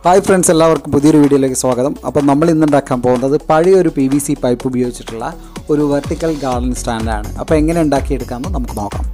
hi friends എല്ലാവർക്കും പുതിയൊരു വീഡിയോയിലേക്ക് സ്വാഗതം അപ്പം നമ്മൾ ഇന്ന് ഉണ്ടാക്കാൻ പോകുന്നത് പഴയ ഒരു പി വി സി പൈപ്പ് ഉപയോഗിച്ചിട്ടുള്ള ഒരു വെർട്ടിക്കൽ ഗാർഡൻ സ്റ്റാൻഡാണ് അപ്പോൾ എങ്ങനെ ഉണ്ടാക്കിയെടുക്കാമെന്ന് നമുക്ക് നോക്കാം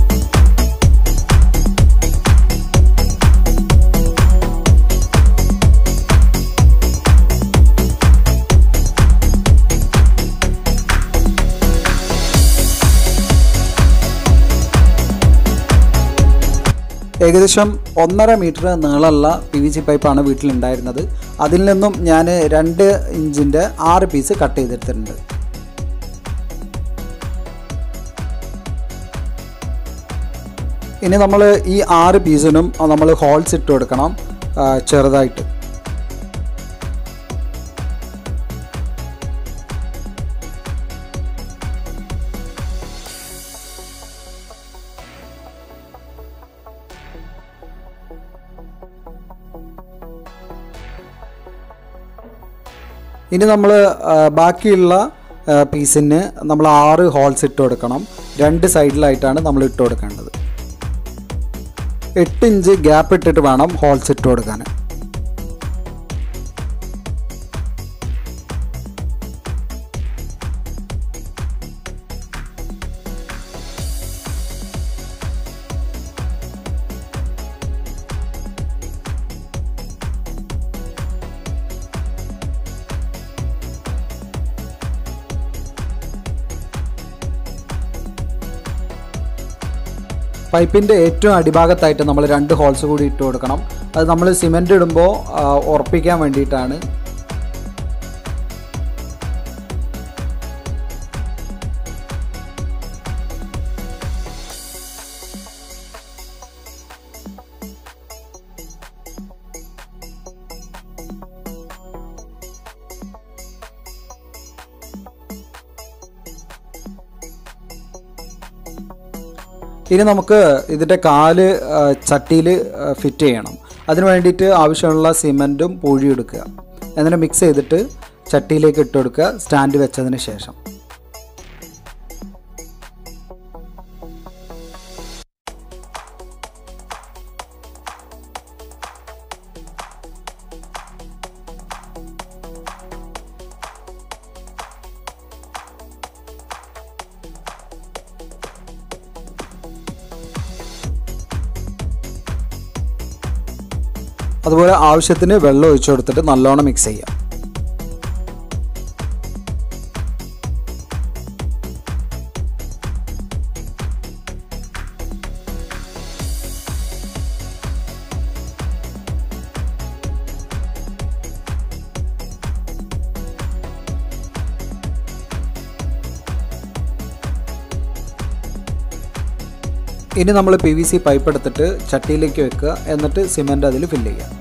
ഏകദേശം ഒന്നര മീറ്റർ നീളമുള്ള പി വി സി പൈപ്പാണ് വീട്ടിലുണ്ടായിരുന്നത് അതിൽ നിന്നും ഞാൻ രണ്ട് ഇഞ്ചിൻ്റെ ആറ് പീസ് കട്ട് ചെയ്തെടുത്തിട്ടുണ്ട് ഇനി നമ്മൾ ഈ ആറ് പീസിനും നമ്മൾ ഹോൾസ് ഇട്ട് കൊടുക്കണം ആ, ചെറുതായിട്ട് ഇനി നമ്മൾ ബാക്കിയുള്ള ആ, പീസിന് നമ്മൾ ആറ് ഹോൾസ് ഇട്ട് കൊടുക്കണം രണ്ട് സൈഡിലായിട്ടാണ് നമ്മൾ ഇട്ട് കൊടുക്കേണ്ടത് എട്ട് ഇഞ്ച് ഗ്യാപ്പ് ഇട്ടിട്ട് വേണം ഹോൾസ് ഇട്ട് കൊടുക്കാൻ പൈപ്പിൻ്റെ ഏറ്റവും അടിഭാഗത്തായിട്ട് നമ്മൾ രണ്ട് ഹോൾസ് കൂടി ഇട്ട് കൊടുക്കണം അത് നമ്മൾ സിമെൻ്റ് ഇടുമ്പോൾ ആ, ഉറപ്പിക്കാൻ വേണ്ടിയിട്ടാണ് ഇനി നമുക്ക് ഇതിൻ്റെ കാല് ചട്ടിയിൽ ഫിറ്റ് ചെയ്യണം അതിന് വേണ്ടിയിട്ട് ആവശ്യമുള്ള സിമൻറ്റും പൂഴിയും എടുക്കുക എന്നിട്ട് മിക്സ് ചെയ്തിട്ട് ചട്ടിയിലേക്ക് ഇട്ട് കൊടുക്കുക സ്റ്റാൻഡ് വെച്ചതിന് ശേഷം അതുപോലെ ആവശ്യത്തിന് വെള്ളം ഒഴിച്ചു കൊടുത്തിട്ട് നല്ലോണം മിക്സ് ചെയ്യാം ഇനി നമ്മൾ പി വി സി പൈപ്പ് എടുത്തിട്ട് ചട്ടിയിലേക്ക് വെക്കുക എന്നിട്ട് സിമെൻ്റ് അതിൽ ഫില്ല് ചെയ്യുക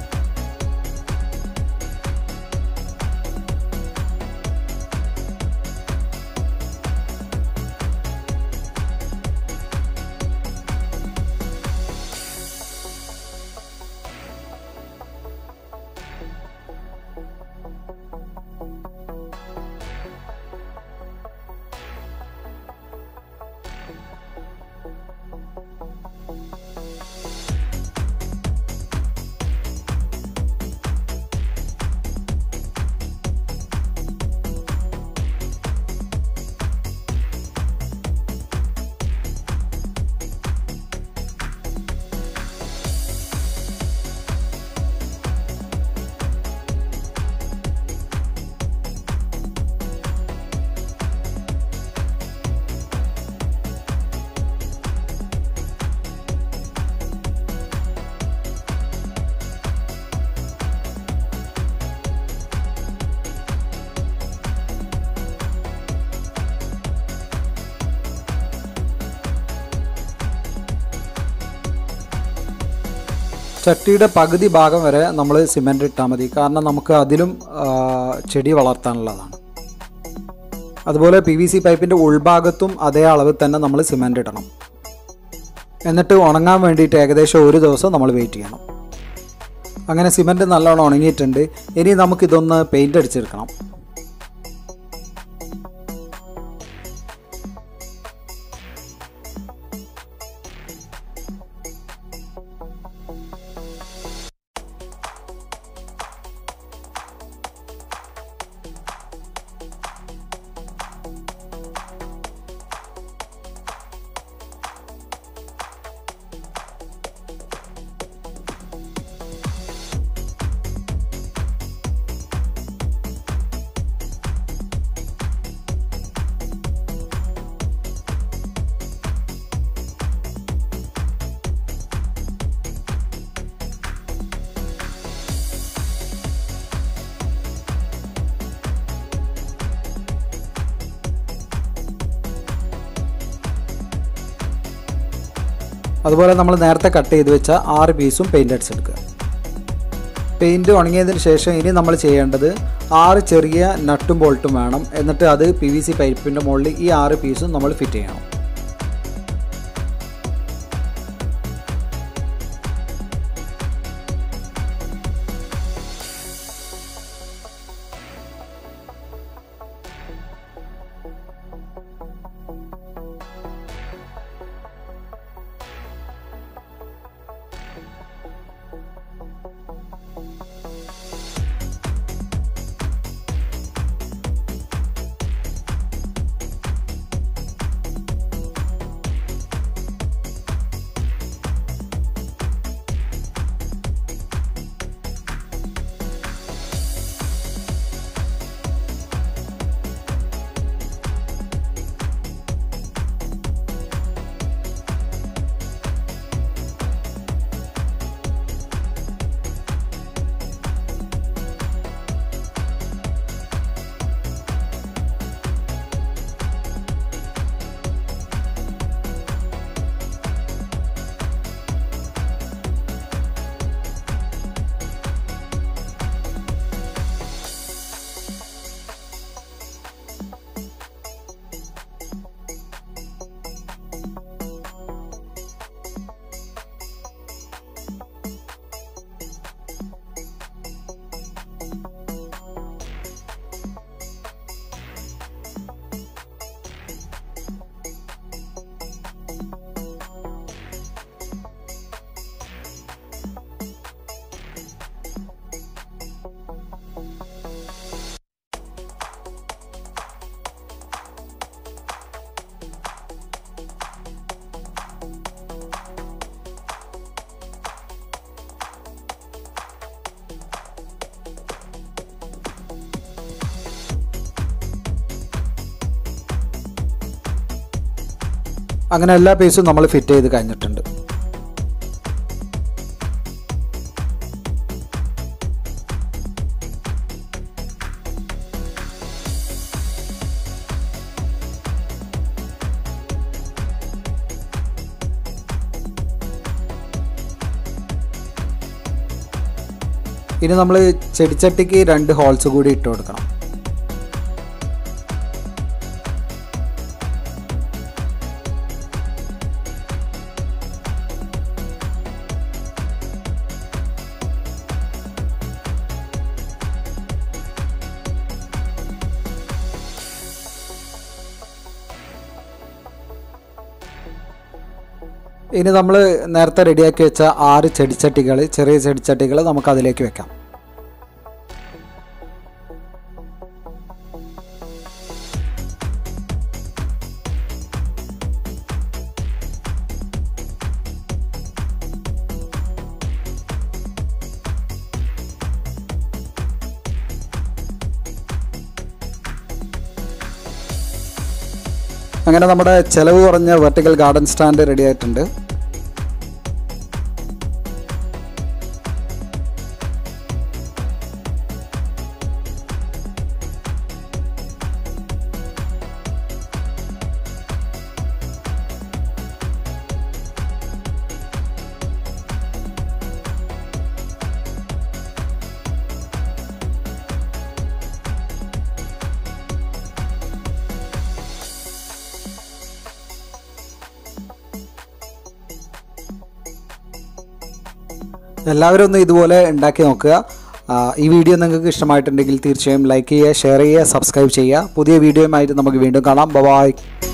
ചട്ടിയുടെ പകുതി ഭാഗം വരെ നമ്മൾ സിമെൻ്റ് ഇട്ടാൽ മതി കാരണം നമുക്ക് അതിലും ആ, ചെടി വളർത്താനുള്ളതാണ് അതുപോലെ പി വി സി പൈപ്പിൻ്റെ ഉൾഭാഗത്തും അതേ അളവിൽ തന്നെ നമ്മൾ സിമെൻ്റ് ഇടണം എന്നിട്ട് ഉണങ്ങാൻ വേണ്ടിയിട്ട് ഏകദേശം ഒരു ദിവസം നമ്മൾ വെയിറ്റ് ചെയ്യണം അങ്ങനെ സിമെൻറ്റ് നല്ലോണം ഉണങ്ങിയിട്ടുണ്ട് ഇനി നമുക്കിതൊന്ന് പെയിൻ്റ് അടിച്ചെടുക്കണം അതുപോലെ നമ്മൾ നേരത്തെ കട്ട് ചെയ്ത് വെച്ച ആറ് പീസും പെയിൻ്റ് അടിച്ചെടുക്കുക പെയിൻറ്റ് ഉണങ്ങിയതിന് ശേഷം ഇനി നമ്മൾ ചെയ്യേണ്ടത് ആറ് ചെറിയ നട്ടും ബോൾട്ടും വേണം എന്നിട്ട് അത് പി വി സി പൈപ്പിൻ്റെ മുകളിൽ ഈ ആറ് പീസും നമ്മൾ ഫിറ്റ് ചെയ്യണം അങ്ങനെ എല്ലാ പീസും നമ്മൾ ഫിറ്റ് ചെയ്ത് കഴിഞ്ഞിട്ടുണ്ട് ഇനി നമ്മൾ ചെടിച്ചട്ടിക്ക് രണ്ട് ഹോൾസ് കൂടി ഇട്ട് കൊടുക്കണം ഇനി നമ്മൾ നേരത്തെ റെഡിയാക്കി വെച്ച ആറ് ചെടിച്ചട്ടികൾ ചെറിയ ചെടിച്ചട്ടികൾ നമുക്ക് അതിലേക്ക് വെക്കാം അങ്ങനെ നമ്മുടെ ചിലവ് കുറഞ്ഞ വെർട്ടിക്കൽ ഗാർഡൻ സ്റ്റാൻഡ് റെഡി ആയിട്ടുണ്ട് എല്ലാവരും ഒന്ന് ഇതുപോലെ ഉണ്ടാക്കി നോക്കുക ആ, ഈ വീഡിയോ നിങ്ങൾക്ക് ഇഷ്ടമായിട്ടുണ്ടെങ്കിൽ തീർച്ചയായും ലൈക്ക് ചെയ്യുക ഷെയർ ചെയ്യുക സബ്സ്ക്രൈബ് ചെയ്യുക പുതിയ വീഡിയോയുമായിട്ട് നമുക്ക് വീണ്ടും കാണാം ബൈ